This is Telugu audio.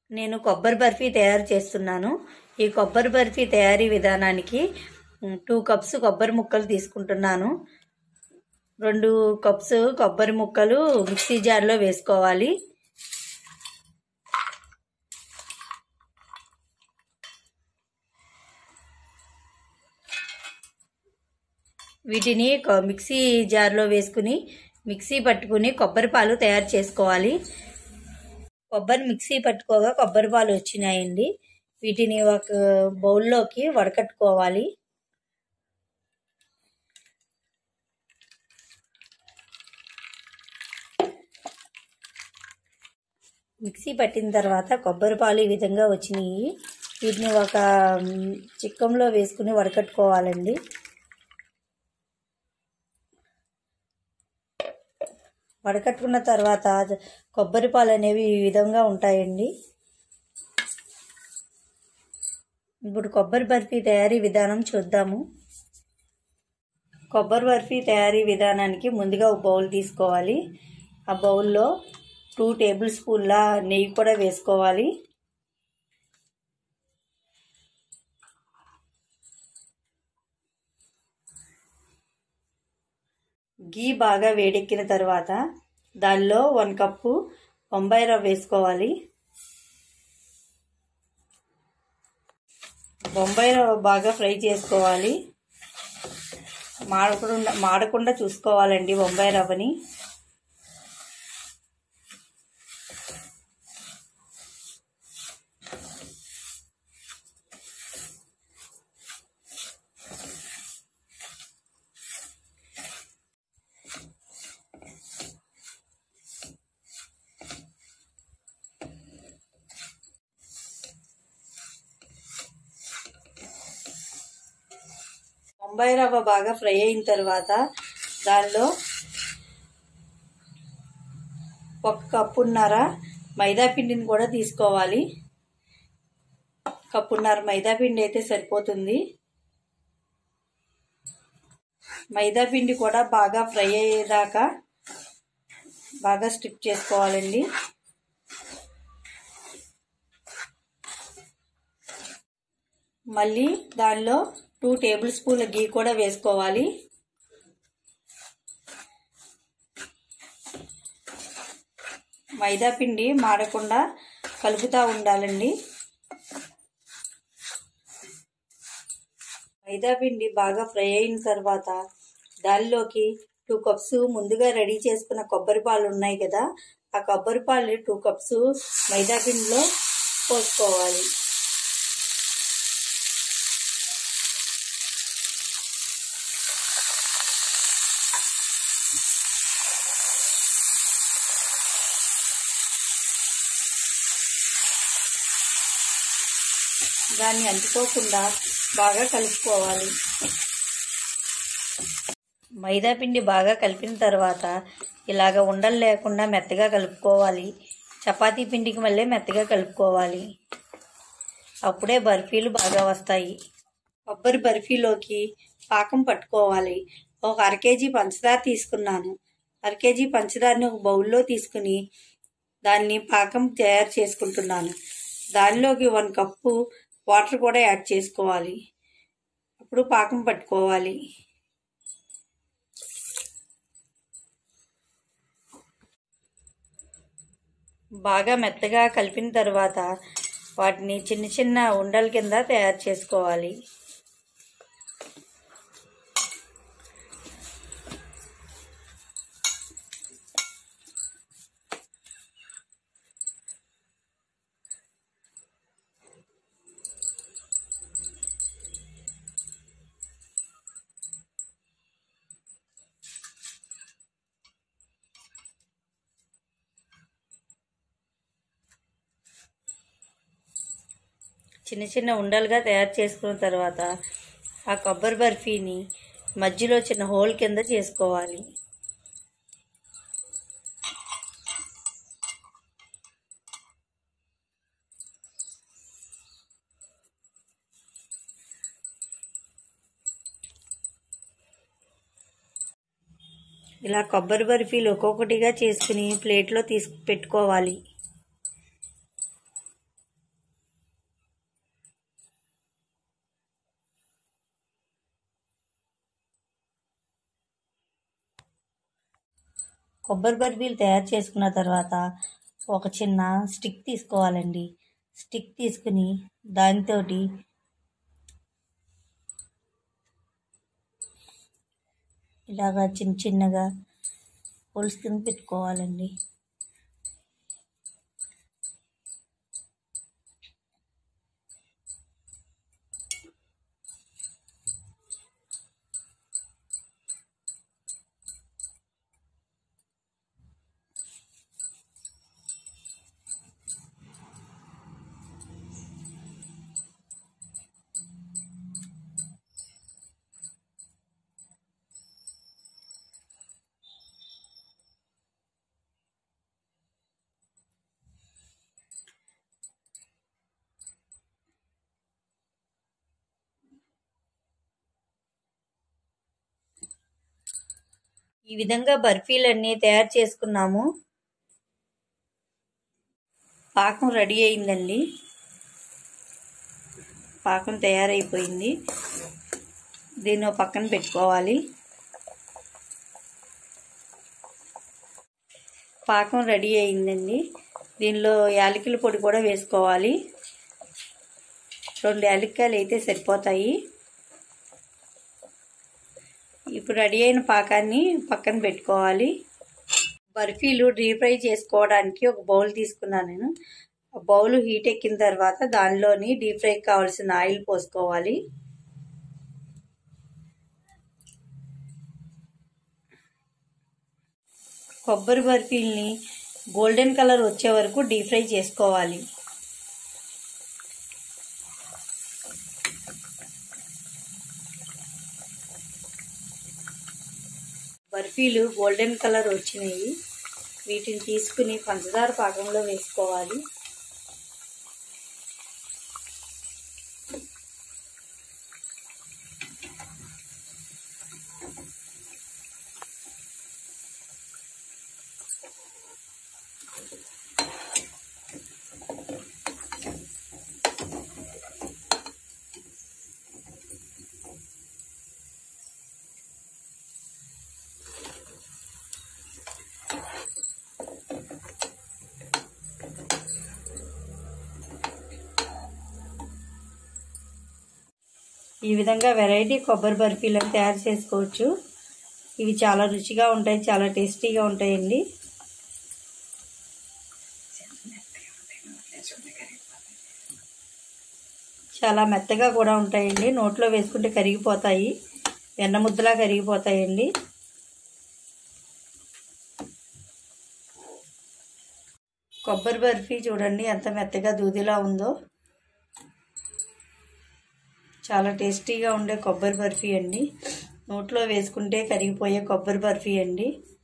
నేను కొబ్బరి బర్ఫీ తయారు చేస్తున్నాను ఈ కొబ్బరి బర్ఫీ తయారీ విధానానికి టూ కప్స్ కొబ్బరి ముక్కలు తీసుకుంటున్నాను రెండు కప్స్ కొబ్బరి ముక్కలు మిక్సీ జార్లో వేసుకోవాలి వీటిని కొ- మిక్సీ జార్లో వేసుకుని మిక్సీ పట్టుకుని కొబ్బరి పాలు తయారు చేసుకోవాలి కొబ్బరి మిక్సీ పట్టుకోగా కొబ్బరి పాలు వచ్చినాయండి వీటిని ఒక బౌల్లోకి వడకట్టుకోవాలి మిక్సీ పట్టిన తర్వాత కొబ్బరి పాలు ఈ విధంగా వచ్చినాయి వీటిని ఒక మ్, చిక్కంలో వేసుకుని వడకట్టుకోవాలండి వడకట్టుకున్న తర్వాత కొబ్బరి పాలు అనేవి ఈ విధంగా ఉంటాయండి ఇప్పుడు కొబ్బరి బర్ఫీ తయారీ విధానం చూద్దాము కొబ్బరి బర్ఫీ తయారీ విధానానికి ముందుగా ఒక బౌల్ తీసుకోవాలి ఆ బౌల్లో టూ టేబుల్ స్పూన్ల నెయ్యి కూడా వేసుకోవాలి గీ బాగా వేడెక్కిన తర్వాత దానిలో వన్ కప్పు బొంబాయి రవ్వ వేసుకోవాలి బొంబాయి రవ్వ బాగా ఫ్రై చేసుకోవాలి మాడకుండా మాడకుండా చూసుకోవాలండి బొంబాయి రవ్వని బొంబాయి రవ్వ బాగా ఫ్రై అయిన తర్వాత దానిలో ఒక కప్పున్నర మైదా పిండిని కూడా తీసుకోవాలి కప్పున్నర మైదా పిండి అయితే సరిపోతుంది మైదా పిండి కూడా బాగా ఫ్రై అయ్యేదాకా బాగా స్టిక్ చేసుకోవాలండి మళ్ళీ దానిలో టూ టేబుల్ స్పూన్ల గీ కూడా వేసుకోవాలి మైదా పిండి మాడకుండా కలుపుతూ ఉండాలండి మైదా పిండి బాగా ఫ్రై అయిన తర్వాత దానిలోకి టూ కప్స్ ముందుగా రెడీ చేసుకున్న కొబ్బరి పాలు ఉన్నాయి కదా ఆ కొబ్బరి పాలు టూ కప్స్ మైదా పిండిలో పోసుకోవాలి దాన్ని అంటుకోకుండా బాగా కలుపుకోవాలి మైదా పిండి బాగా కలిపిన తర్వాత ఇలాగ ఉండలు లేకుండా మెత్తగా కలుపుకోవాలి చపాతీ పిండికి మళ్ళీ మెత్తగా కలుపుకోవాలి అప్పుడే బర్ఫీలు బాగా వస్తాయి కొబ్బరి బర్ఫీలోకి పాకం పట్టుకోవాలి ఒక అర కేజీ పంచదార తీసుకున్నాను అర కేజీ పంచదారని ఒక బౌల్లో తీసుకుని దాన్ని పాకం తయారు చేసుకుంటున్నాను దానిలోకి వన్ కప్పు వాటర్ కూడా యాడ్ చేసుకోవాలి అప్పుడు పాకం పట్టుకోవాలి బాగా మెత్తగా కలిపిన తర్వాత వాటిని చిన్న చిన్న ఉండల కింద తయారు చేసుకోవాలి చిన్న చిన్న ఉండలుగా తయారు చేసుకున్న తర్వాత ఆ కొబ్బరి బర్ఫీని మధ్యలో చిన్న హోల్ కింద చేసుకోవాలి ఇలా కొబ్బరి బర్ఫీలు ఒక్కొక్కటిగా చేసుకుని ప్లేట్లో తీసి పెట్టుకోవాలి కొబ్బరి బర్ఫీలు తయారు చేసుకున్న తర్వాత ఒక చిన్న స్టిక్ తీసుకోవాలండి స్టిక్ తీసుకుని దానితో ఇలాగా చిన్న చిన్నగా హోల్స్ కింద పెట్టుకోవాలండి ఈ విధంగా బర్ఫీలన్నీ తయారు చేసుకున్నాము పాకం రెడీ అయిందండి పాకం తయారైపోయింది దీన్ని పక్కన పెట్టుకోవాలి పాకం రెడీ అయిందండి దీనిలో యాలకుల పొడి కూడా వేసుకోవాలి రెండు యాలక్కాయలు అయితే సరిపోతాయి ఇప్పుడు రెడీ అయిన పాకాన్ని పక్కన పెట్టుకోవాలి బర్ఫీలు డీప్ ఫ్రై చేసుకోవడానికి ఒక బౌల్ తీసుకున్నాను నేను ఆ బౌల్ హీట్ ఎక్కిన తర్వాత దానిలోని డీప్ ఫ్రై కావాల్సిన ఆయిల్ పోసుకోవాలి కొబ్బరి బర్ఫీల్ని గోల్డెన్ కలర్ వచ్చే వరకు డీప్ ఫ్రై చేసుకోవాలి బర్ఫీలు గోల్డెన్ కలర్ వచ్చినాయి వీటిని తీసుకుని పంచదార పాకంలో వేసుకోవాలి ఈ విధంగా వెరైటీ కొబ్బరి బర్ఫీలను తయారు చేసుకోవచ్చు ఇవి చాలా రుచిగా ఉంటాయి చాలా టేస్టీగా ఉంటాయండి చాలా మెత్తగా కూడా ఉంటాయండి నోట్లో వేసుకుంటే కరిగిపోతాయి వెన్న ముద్దలా కరిగిపోతాయండి కొబ్బరి బర్ఫీ చూడండి ఎంత మెత్తగా దూదిలా ఉందో చాలా టేస్టీగా ఉండే కొబ్బరి బర్ఫీ అండి నోట్లో వేసుకుంటే కరిగిపోయే కొబ్బరి బర్ఫీ అండి